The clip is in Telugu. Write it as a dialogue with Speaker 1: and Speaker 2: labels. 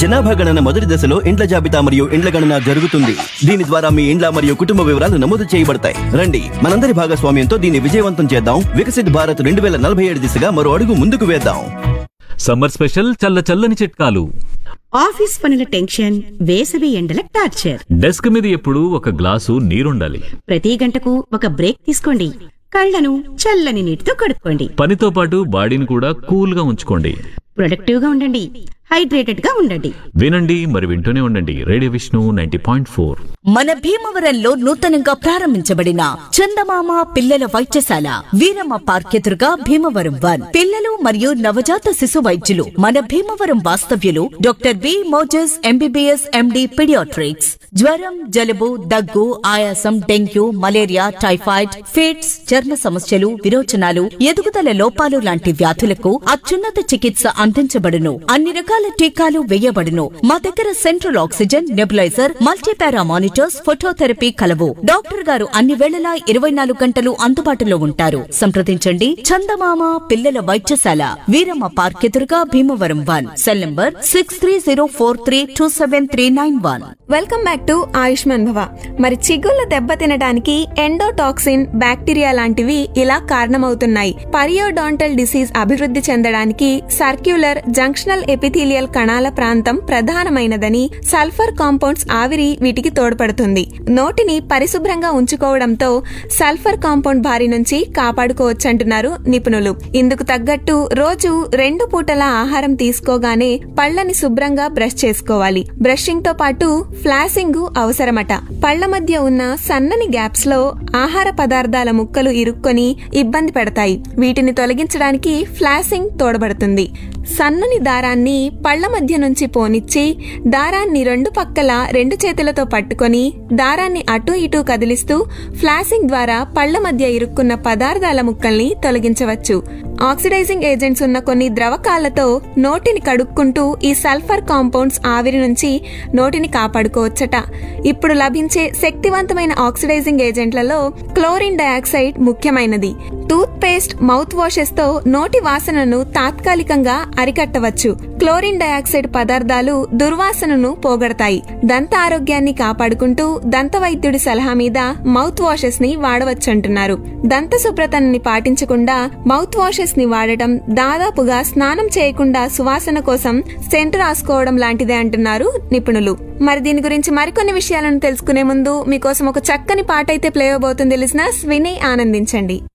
Speaker 1: జనాభా గణన మొదటి దశలో ఇండ్ల జాబితా మరియు ఇండ్ల గణన జరుగుతుంది దీని ద్వారా మీ ఇండ్ల మరియు కుటుంబ వివరాలు నమోదు చేయబడతాయి రండి మనందరి భాగస్వామ్యంతో దీన్ని విజయవంతం చేద్దాం వికసిత్ భారత్ రెండు వేల నలభై ఏడు దిశగా మరో అడుగు ముందుకు వేద్దాం
Speaker 2: సమ్మర్ స్పెషల్ చల్ల చల్లని చిట్కాలు
Speaker 3: ఆఫీస్ పనుల టెన్షన్ వేసవి ఎండల టార్చర్
Speaker 2: డెస్క్ మీద ఎప్పుడూ ఒక గ్లాసు నీరుండాలి
Speaker 3: ప్రతి గంటకు ఒక బ్రేక్ తీసుకోండి కళ్ళను చల్లని నీటితో కడుక్కోండి
Speaker 2: పనితో పాటు బాడీని కూడా కూల్ గా ఉంచుకోండి
Speaker 3: ప్రొడక్టివ్ గా ఉండండి హైడ్రేటెడ్ గా ఉండండి
Speaker 2: వినండి మరి వింటూనే ఉండండి radio Vishnu ninety point four
Speaker 4: మన భీమవరంలో నూతనంగా ప్రారంభించబడిన చందమామ పిల్లల వైద్యశాల వీరమ్మ పార్క్ ఎదురుగా భీమవరం వన్ పిల్లలు మరియు నవజాత శిశు వైద్యులు మన భీమవరం వాస్తవ్యులు doctor B Moses MBBS MD paediatrics జ్వరం జలుబు దగ్గు ఆయాసం డెంగ్యూ మలేరియా టైఫాయిడ్ ఫిట్స్ చర్మ సమస్యలు విరోచనాలు ఎదుగుదల లోపాలు లాంటి వ్యాధులకు అత్యున్నత చికిత్స అందించబడును అన్ని రకాల టీకాలు వేయబడును మా దగ్గర central oxygen nebuliser multipara monitors phototherapy కలవు డాక్టర్ గారు అన్ని వేళలా ఇరవై నాలుగు గంటలు అందుబాటులో ఉంటారు సంప్రదించండి చందమామ పిల్లల వైద్యశాల వీరమ్మ పార్క్ ఎదురుగా Bhimavaram one cell number six three zero four three two seven three nine one
Speaker 5: welcome back to Ayushman Bhava మరి చిగుళ్ళ దెబ్బ తినడానికి ఎండోటాక్సిన్ బ్యాక్టీరియా లాంటివి ఇలా కారణమవుతున్నాయి పరియోడాంటల్ డిసీజ్ అభివృద్ధి చెందడానికి సర్క్యులర్ జంక్షనల్ ఎపిథీలియల్ కణాల ప్రాంతం ప్రధానమైనదని సల్ఫర్ కాంపౌండ్స్ ఆవిరి వీటికి తోడ్పడుతుంది నోటిని పరిశుభ్రంగా ఉంచుకోవడంతో సల్ఫర్ కాంపౌండ్ బారి నుంచి కాపాడుకోవచ్చంటున్నారు నిపుణులు ఇందుకు తగ్గట్టు రోజు రెండు పూటల ఆహారం తీసుకోగానే పళ్ళని శుభ్రంగా బ్రష్ చేసుకోవాలి బ్రషింగ్ తో పాటు ఫ్లాసింగ్ అవసరమట పళ్ళ మధ్య ఉన్న సన్నని గ్యాప్స్ లో ఆహార పదార్థాల ముక్కలు ఇరుక్కొని ఇబ్బంది పెడతాయి వీటిని తొలగించడానికి ఫ్లాసింగ్ తోడబడుతుంది సన్నని దారాన్ని పళ్ళ మధ్య నుంచి పోనిచ్చి దారాన్ని రెండు పక్కల రెండు చేతులతో పట్టుకొని దారాన్ని అటు ఇటు కదిలిస్తూ ఫ్లాసింగ్ ద్వారా పళ్ళ మధ్య ఇరుక్కున్న పదార్థాల ముక్కల్ని తొలగించవచ్చు ఆక్సిడైజింగ్ ఏజెంట్స్ ఉన్న కొన్ని ద్రవకాలతో నోటిని కడుక్కుంటూ ఈ సల్ఫర్ కాంపౌండ్స్ ఆవిరి నుంచి నోటిని కాపాడుకోవచ్చట ఇప్పుడు లభించే శక్తివంతమైన ఆక్సిడైజింగ్ ఏజెంట్లలో క్లోరిన్ డయాక్సైడ్ ముఖ్యమైనది టూత్ పేస్ట్ మౌత్ వాషెస్ తో నోటి వాసనను తాత్కాలికంగా అరికట్టవచ్చు క్లోరిన్ డయాక్సైడ్ పదార్థాలు దుర్వాసనను పోగొడతాయి దంత ఆరోగ్యాన్ని కాపాడుకుంటూ దంత వైద్యుడి సలహా మీద మౌత్ వాషెస్ ని వాడవచ్చంటున్నారు దంత శుభ్రతని పాటించకుండా మౌత్ వాషెస్ ని వాడటం దాదాపుగా స్నానం చేయకుండా సువాసన కోసం సెంటు రాసుకోవడం లాంటిదే అంటున్నారు నిపుణులు మరి దీని గురించి మరికొన్ని విషయాలను తెలుసుకునే ముందు మీకోసం ఒక చక్కని పాట అయితే ప్లే అవబోతుంది లిసినర్స్ విని ఆనందించండి